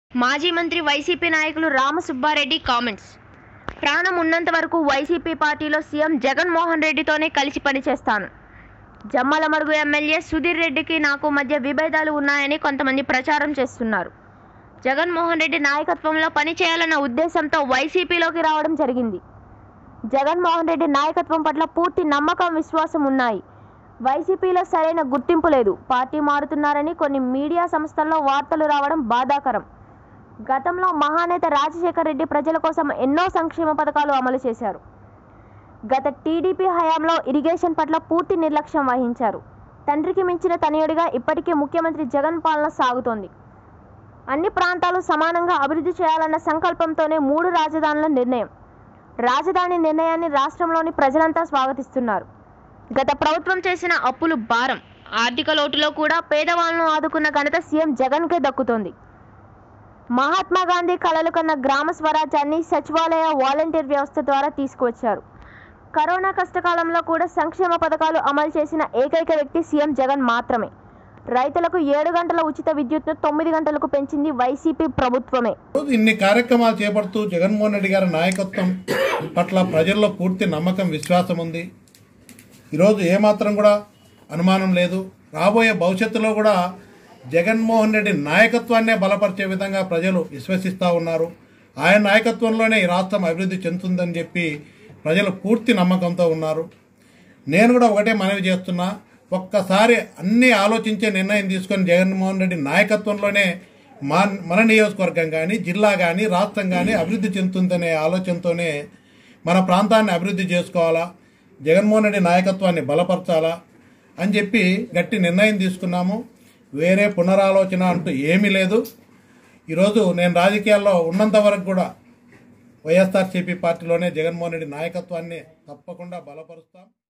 మాజీ మంత్రి వైసీపీ నాయకులు రామసుబ్బారెడ్డి కామెంట్స్ ప్రాణం ఉన్నంత వరకు వైసీపీ పార్టీలో సీఎం జగన్మోహన్ రెడ్డితోనే కలిసి పనిచేస్తాను జమ్మలమడుగు ఎమ్మెల్యే సుధీర్ రెడ్డికి నాకు మధ్య విభేదాలు ఉన్నాయని కొంతమంది ప్రచారం చేస్తున్నారు జగన్మోహన్ రెడ్డి నాయకత్వంలో పనిచేయాలన్న ఉద్దేశంతో వైసీపీలోకి రావడం జరిగింది జగన్మోహన్ రెడ్డి నాయకత్వం పట్ల పూర్తి నమ్మకం విశ్వాసం ఉన్నాయి వైసీపీలో సరైన గుర్తింపు లేదు పార్టీ మారుతున్నారని కొన్ని మీడియా సంస్థల్లో వార్తలు రావడం బాధాకరం గతంలో మహానేత రాజశేఖర్ రెడ్డి ప్రజల కోసం ఎన్నో సంక్షేమ పథకాలు అమలు చేశారు గత టీడీపీ హయాంలో ఇరిగేషన్ పట్ల పూర్తి నిర్లక్ష్యం వహించారు తండ్రికి మించిన తనయుడిగా ఇప్పటికీ ముఖ్యమంత్రి జగన్ పాలన సాగుతోంది అన్ని ప్రాంతాలు సమానంగా అభివృద్ధి చేయాలన్న సంకల్పంతోనే మూడు రాజధానుల నిర్ణయం రాజధాని నిర్ణయాన్ని రాష్ట్రంలోని ప్రజలంతా స్వాగతిస్తున్నారు గత ప్రభుత్వం చేసిన అప్పులు భారం ఆర్థిక లోటులో కూడా పేదవాళ్లను ఆదుకున్న ఘనత సీఎం జగన్కే దక్కుతోంది మహాత్మా గాంధీ కలలు కన్న గ్రామ స్వరాజ్యాన్ని సచివాలయ వాలంటీర్ వ్యవస్థ ద్వారా తీసుకువచ్చారు కరోనా కష్టకాలంలో కూడా సంక్షేమ పథకాలు అమలు చేసిన ఏకైక వ్యక్తి సీఎం జగన్ మాత్రమే రైతులకు ఏడు గంటల ఉచిత విద్యుత్ను తొమ్మిది గంటలకు పెంచింది వైసీపీ ప్రభుత్వమే రోజు ఇన్ని కార్యక్రమాలు చేపడుతూ జగన్మోహన్ రెడ్డి గారి నాయకత్వం పట్ల ప్రజల్లో పూర్తి నమ్మకం విశ్వాసం ఉంది ఈరోజు ఏమాత్రం కూడా అనుమానం లేదు రాబోయే భవిష్యత్తులో కూడా జగన్మోహన్ రెడ్డి నాయకత్వాన్నే బలపరిచే విధంగా ప్రజలు విశ్వసిస్తూ ఉన్నారు ఆయన నాయకత్వంలోనే ఈ రాష్ట్రం అభివృద్ధి చెందుతుందని చెప్పి ప్రజలు పూర్తి నమ్మకంతో ఉన్నారు నేను కూడా ఒకటే మనవి చేస్తున్నా ఒక్కసారి అన్ని ఆలోచించే నిర్ణయం తీసుకొని జగన్మోహన్ రెడ్డి నాయకత్వంలోనే మా మన నియోజకవర్గం కానీ జిల్లా కానీ రాష్ట్రం కానీ అభివృద్ధి చెందుతుందనే ఆలోచనతోనే మన ప్రాంతాన్ని అభివృద్ధి చేసుకోవాలా జగన్మోహన్ రెడ్డి నాయకత్వాన్ని బలపరచాలా అని చెప్పి గట్టి నిర్ణయం తీసుకున్నాము వేరే పునరాలోచన అంటూ ఏమీ లేదు ఈరోజు నేను రాజకీయాల్లో ఉన్నంత వరకు కూడా వైఎస్ఆర్సీపీ పార్టీలోనే జగన్మోహన్ రెడ్డి నాయకత్వాన్ని తప్పకుండా బలపరుస్తాం